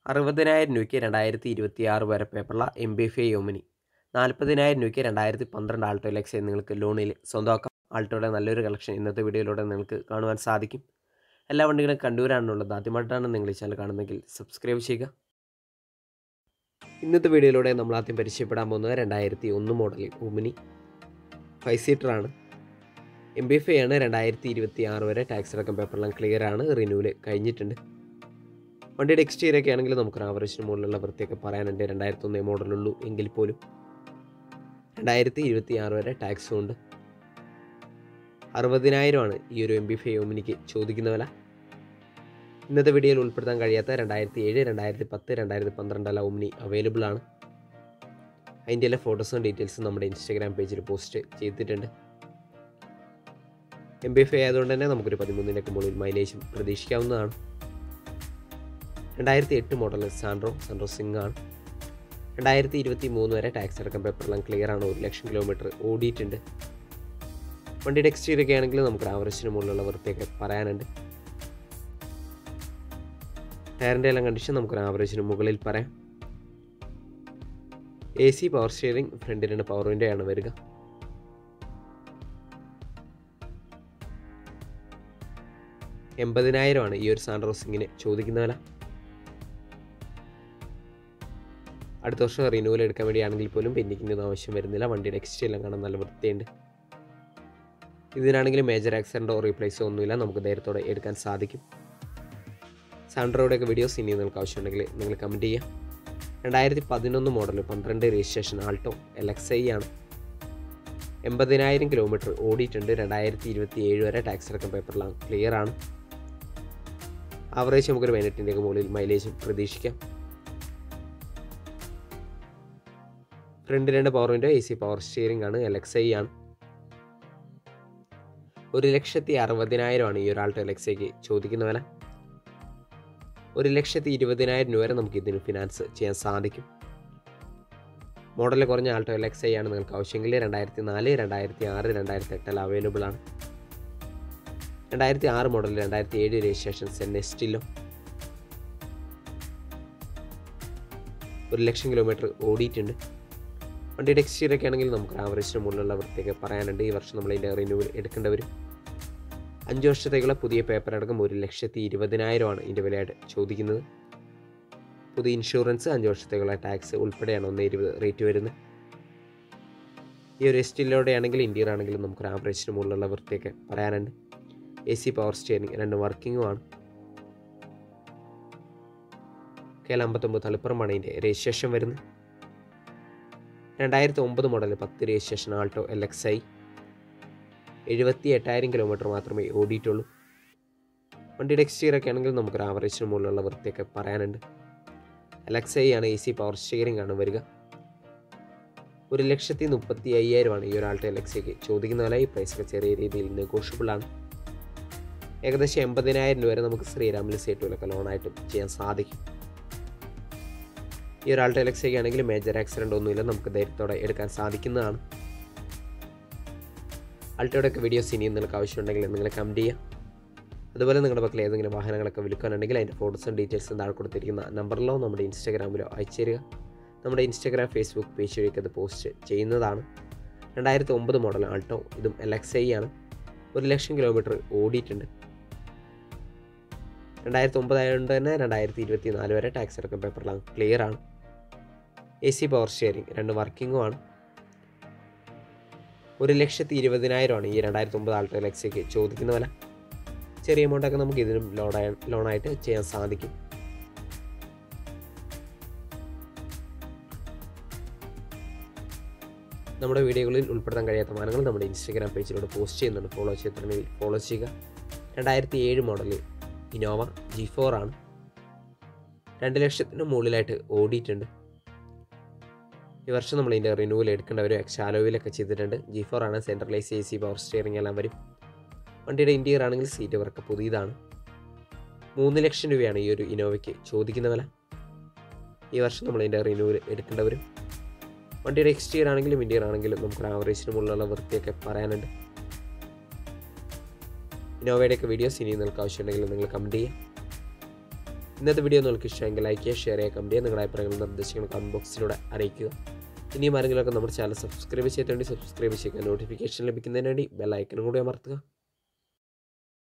അറുപതിനായിരം രൂപയ്ക്ക് രണ്ടായിരത്തി ഇരുപത്തി ആറ് വരെ പേപ്പറുള്ള M B F I Omni നാൽപ്പതിനായിരം രൂപയ്ക്ക് രണ്ടായിരത്തി പന്ത്രണ്ട് ആൾട്ടോ എലക്സ് നിങ്ങൾക്ക് ലോണിൽ സ്വന്തമാക്കാം ആൾട്ടോയുടെ നല്ലൊരു കളക്ഷൻ ഇന്നത്തെ വീഡിയോയിലൂടെ നിങ്ങൾക്ക് കാണുവാൻ സാധിക്കും എല്ലാ വണ്ടികളും കണ്ടുവരാനുള്ളത് ആദ്യമായിട്ടാണ് നിങ്ങൾ ഈ ചാനൽ കാണുന്നതെങ്കിൽ സബ്സ്ക്രൈബ് ചെയ്യുക ഇന്നത്തെ വീഡിയോയിലൂടെ നമ്മൾ ആദ്യം പരിചയപ്പെടാൻ പോകുന്നത് രണ്ടായിരത്തി ഒന്ന് മോഡൽ ഒമിനി ഫൈവ് സീറ്ററാണ് എം ബി എഫ് ഐ ആണ് രണ്ടായിരത്തി ഇരുപത്തി ആറ് വരെ ടാക്സ് അടക്കം പേപ്പറെല്ലാം ക്ലിയർ ആണ് റിന്യൂവൽ കഴിഞ്ഞിട്ടുണ്ട് വണ്ടിയുടെ എക്സ്റ്റീരിയർ ഒക്കെ ആണെങ്കിൽ നമുക്ക് ആവറേജിന് മുകളിലുള്ള വൃത്തിയൊക്കെ പറയാനുണ്ട് രണ്ടായിരത്തി ഒന്നേ മോഡലുള്ളൂ എങ്കിൽ പോലും രണ്ടായിരത്തി ഇരുപത്തി ആറ് വരെ ടാക്സും ഉണ്ട് അറുപതിനായിരമാണ് ഈ ഒരു എം ബി ഫൈ ഒമിനിക്ക് ചോദിക്കുന്ന വില ഇന്നത്തെ വീഡിയോയിൽ ഉൾപ്പെടുത്താൻ കഴിയാത്ത രണ്ടായിരത്തി ഏഴ് രണ്ടായിരത്തി പത്ത് രണ്ടായിരത്തി പന്ത്രണ്ട് അല്ല ഒമിനി അവൈലബിൾ ആണ് അതിൻ്റെ എല്ലാ ഫോട്ടോസും ഡീറ്റെയിൽസും നമ്മുടെ ഇൻസ്റ്റാഗ്രാം പേജിൽ പോസ്റ്റ് ചെയ്തിട്ടുണ്ട് എം ബി എഫ് ആയതുകൊണ്ട് തന്നെ നമുക്കൊരു പതിമൂന്നിനൊക്കെ മുകളിൽ മൈലേജും പ്രതീക്ഷിക്കാവുന്നതാണ് രണ്ടായിരത്തി എട്ട് മോഡൽ സാൻഡ്രോ സാൻഡ്രോ സിംഗ് ആണ് രണ്ടായിരത്തി ഇരുപത്തി മൂന്ന് വരെ ടാക്സ് അടക്കം പേപ്പറെല്ലാം ക്ലിയർ ആണ് ഒരു ലക്ഷം കിലോമീറ്റർ ഓടിയിട്ടുണ്ട് വണ്ടിയുടെ എക്സ്റ്റീരിയർ ഒക്കെ ആണെങ്കിൽ നമുക്ക് ആവറേജിന് മുകളിലുള്ള വൃത്തിയൊക്കെ പറയാനുണ്ട് ടയറിൻ്റെ എല്ലാം കണ്ടീഷൻ നമുക്ക് ആവറേജിന് മുകളിൽ പറയാം എ സി പവർ സ്റ്റിയറിംഗ് ഫ്രണ്ടിൽ രണ്ട് പവർ വിൻഡോ ആണ് വരിക എൺപതിനായിരമാണ് ഈ ഒരു സാൻഡ്രോ സിംഗിന് ചോദിക്കുന്ന വില അടുത്ത വർഷം റിന്യൂവൽ എടുക്കാൻ വേണ്ടിയാണെങ്കിൽ പോലും പെൻഡിങ്ങിൻ്റെ ഒന്നും ആവശ്യം വരുന്നില്ല വണ്ടിയുടെ എക്സ്ട്രീ എല്ലാം കാണാൻ നല്ല വൃത്തിയുണ്ട് ഇതിനാണെങ്കിൽ മേജർ ആക്സിഡൻറ്റോ റീപ്ലേസോ ഒന്നുമില്ല നമുക്ക് ധൈര്യത്തോടെ എടുക്കാൻ സാധിക്കും സാൻഡ്രോയുടെയൊക്കെ വീഡിയോസ് ഇനി നിങ്ങൾക്ക് ആവശ്യമുണ്ടെങ്കിൽ നിങ്ങൾ കമൻറ്റ് ചെയ്യാം രണ്ടായിരത്തി പതിനൊന്ന് മോഡൽ പന്ത്രണ്ട് registration Alto L X I ആണ് എൺപതിനായിരം കിലോമീറ്റർ ഓടിയിട്ടുണ്ട് രണ്ടായിരത്തി ഇരുപത്തി ഏഴ് വരെ ടാക്സ് അടക്കം പേപ്പറെല്ലാം ക്ലിയർ ആണ് ആവറേജ് നമുക്കൊരു പതിനെട്ടിൻ്റെ മുകളിൽ മൈലേജും പ്രതീക്ഷിക്കാം ഫ്രണ്ട് രണ്ട് power window A C power steering ആണ് എൽ എക്സ് ഐ ആണ് ഒരു ലക്ഷത്തി അറുപതിനായിരമാണ് ഈ ഒരാൾട്ടോ എൽ എക്സ് ഐക്ക് ചോദിക്കുന്ന വില ഒരു ലക്ഷത്തി ഇരുപതിനായിരം രൂപ വരെ നമുക്ക് ഇതിന് ഫിനാൻസ് ചെയ്യാൻ സാധിക്കും മോഡൽ കുറഞ്ഞ ആൾട്ടോ എൽ എക്സ് ഐ ആണ് നിങ്ങൾക്ക് ആവശ്യമെങ്കിൽ രണ്ടായിരത്തി നാല് രണ്ടായിരത്തി ആറ് രണ്ടായിരത്തി എട്ടിൽ അവൈലബിൾ ആണ് രണ്ടായിരത്തി ആറ് മോഡൽ രണ്ടായിരത്തി ഏഴ് രജിസ്ട്രേഷൻ സെൻ എസ്റ്റിലോ ഒരു ലക്ഷം കിലോമീറ്റർ ഓടിയിട്ടുണ്ട് വണ്ടിയുടെ എക്സ്റ്റീരിയർ ഒക്കെ ആണെങ്കിൽ നമുക്ക് ആവറേജിന് മുകളിലുള്ള വൃത്തിയൊക്കെ പറയാനുണ്ട് ഈ വർഷം നമ്മൾ ഇതിൻ്റെ റിന്യൂവൽ എടുക്കേണ്ടി വരും അഞ്ച് വർഷത്തേക്കുള്ള പുതിയ പേപ്പർ അടക്കം ഒരു ലക്ഷത്തി ഇരുപതിനായിരമാണ് ഇതിൻ്റെ വിലയായിട്ട് ചോദിക്കുന്നത് പുതിയ ഇൻഷുറൻസ് അഞ്ച് വർഷത്തേക്കുള്ള ടാക്സ് ഉൾപ്പെടെയാണ് ഒന്ന് ഇരുപത് റേറ്റ് വരുന്നത് ഈ ഒരു എസ്റ്റിലോടെ ആണെങ്കിൽ ഇന്ത്യയിൽ ആണെങ്കിലും നമുക്ക് ആവറേജിന് മുകളിലുള്ള വൃത്തിയൊക്കെ പറയാനുണ്ട് എ സി പവർ സ്റ്റിയറിംഗ് രണ്ട് വർക്കിങ്ങുമാണ് കെ എൽ അമ്പത്തൊമ്പത് തളിപ്പുറമാണ് ഇതിൻ്റെ രജിസ്ട്രേഷൻ വരുന്നത് രണ്ടായിരത്തി ഒമ്പത് മോഡൽ പത്ത് registration Alto L X I എഴുപത്തി എട്ടായിരം കിലോമീറ്റർ മാത്രമേ ഓടിയിട്ടുള്ളൂ വണ്ടിയുടെ എക്സ്റ്റീരിയർ ഒക്കെ ആണെങ്കിൽ നമുക്കൊരു ആവറേജിന് മുകളിലുള്ള വൃത്തിയൊക്കെ പറയാനുണ്ട് എൽ എക്സ് ഐ ആണ് എ സി പവർ സ്റ്റിയറിംഗ് ആണ് വരിക ഒരു ലക്ഷത്തി മുപ്പത്തി അയ്യായിരമാണ് ഈ ഒരു ആൾട്ടോ എൽ എക്സ് ഐക്ക് ചോദിക്കുന്ന വില ഈ പ്രൈസൊക്കെ ചെറിയ രീതിയിൽ നെഗോഷ്യബിൾ ആണ് ഏകദേശം എൺപതിനായിരം രൂപ വരെ നമുക്ക് ശ്രീരാമിൽ സീറ്റുകളൊക്കെ ലോണായിട്ടും ചെയ്യാൻ സാധിക്കും ഈ ഒരാളുടെ എലക്സയ്ക്ക് ആണെങ്കിൽ മേജർ ആക്സിഡൻ്റ് ഒന്നുമില്ല നമുക്ക് ധൈര്യത്തോടെ എടുക്കാൻ സാധിക്കുന്നതാണ് അൾട്ടോയുടെ ഒക്കെ വീഡിയോസ് ഇനിയും നിങ്ങൾക്ക് ആവശ്യമുണ്ടെങ്കിൽ നിങ്ങൾ കമൻറ്റ് ചെയ്യുക അതുപോലെ നിങ്ങളുടെ പക്കൽ ഏതെങ്കിലും വാഹനങ്ങളൊക്കെ വിൽക്കാനുണ്ടെങ്കിൽ അതിൻ്റെ ഫോട്ടോസും ഡീറ്റെയിൽസും താഴെ കൊടുത്തിരിക്കുന്ന നമ്പറിലോ നമ്മുടെ ഇൻസ്റ്റാഗ്രാമിലോ അയച്ചു തരിക നമ്മുടെ ഇൻസ്റ്റാഗ്രാം ഫേസ്ബുക്ക് പേജ് വഴിയൊക്കെ അത് പോസ്റ്റ് ചെയ്യുന്നതാണ് രണ്ടായിരത്തി ഒമ്പത് മോഡൽ ആൾട്ടോ ഇതും എൽ എക്സ് ഐ ആണ് ഒരു ലക്ഷം കിലോമീറ്റർ ഓടിയിട്ടുണ്ട് രണ്ടായിരത്തി ഒമ്പതായതുകൊണ്ട് തന്നെ രണ്ടായിരത്തി ഇരുപത്തി നാല് വരെ ടാക്സ് അടക്കം പേപ്പറെല്ലാം ക്ലിയർ ആണ് എ സി പവർ സ്റ്റിയറിംഗ് രണ്ട് വർക്കിങ്ങും ആണ് ഒരു ലക്ഷത്തി ഇരുപതിനായിരമാണ് ഈ രണ്ടായിരത്തി ഒമ്പത് ആൾട്ടോ എലക്സയ്ക്ക് ചോദിക്കുന്ന വില ചെറിയ എമൗണ്ടൊക്കെ നമുക്ക് ഇതിനും ലോണായ ലോണായിട്ട് ചെയ്യാൻ സാധിക്കും നമ്മുടെ വീഡിയോകളിൽ ഉൾപ്പെടുത്താൻ കഴിയാത്ത മാനങ്ങൾ നമ്മുടെ ഇൻസ്റ്റാഗ്രാം പേജിലൂടെ പോസ്റ്റ് ചെയ്യുന്നുണ്ട് ഫോളോ ചെയ്തിട്ടുണ്ടെങ്കിൽ ഫോളോ ചെയ്യുക രണ്ടായിരത്തി ഏഴ് മോഡൽ ഇനോവ ജി ഫോർ ആണ് രണ്ട് ലക്ഷത്തിന് മുകളിലായിട്ട് ഓടിയിട്ടുണ്ട് ഈ വർഷം നമ്മൾ ഇതിൻ്റെ റിന്യൂവൽ എടുക്കേണ്ടവർ എക്സാലോയിലൊക്കെ ചെയ്തിട്ടുണ്ട് ജി ഫോർ ആണ് centralise A C power steering എല്ലാം വരും വണ്ടിയുടെ ഇൻറ്റീരിയർ ആണെങ്കിൽ സീറ്റ് വർക്ക് പുതിയതാണ് മൂന്ന് ലക്ഷം രൂപയാണ് ഈ ഒരു ഇനോവയ്ക്ക് ചോദിക്കുന്ന വില ഈ വർഷം നമ്മൾ ഇതിൻ്റെ റിന്യൂവൽ എടുക്കേണ്ടവരും വണ്ടിയുടെ എക്സ്റ്റീരിയർ ആണെങ്കിലും ഇൻറ്റീരിയർ ആണെങ്കിലും നമുക്ക് ആവറേജിന് മുകളിലുള്ള വൃത്തിയൊക്കെ പറയാനുണ്ട് ഇന്നോവയുടെയൊക്കെ വീഡിയോസ് ഇനി നിങ്ങൾക്ക് ആവശ്യമുണ്ടെങ്കിൽ നിങ്ങൾ കമൻറ്റ് ചെയ്യുക ഇന്നത്തെ വീഡിയോ നിങ്ങൾക്ക് ഇഷ്ടമെങ്കിൽ ലൈക്ക് ചെയ്യുക ഷെയർ ചെയ്യുക കമൻറ്റ് ചെയ്യുക നിങ്ങളുടെ അഭിപ്രായങ്ങളും നിർദ്ദേശങ്ങളും കമൻറ്റ് ബോക്സിലൂടെ അറിയിക്കുക ഇനിയും ആരെങ്കിലുമൊക്കെ നമ്മുടെ ചാനൽ സബ്സ്ക്രൈബ് ചെയ്തിട്ടുണ്ടെങ്കിൽ സബ്സ്ക്രൈബ് ചെയ്യുക നോട്ടിഫിക്കേഷൻ ലഭിക്കുന്നതിന് വേണ്ടി ബെല്ലൈക്കനും കൂടി അമർത്തുക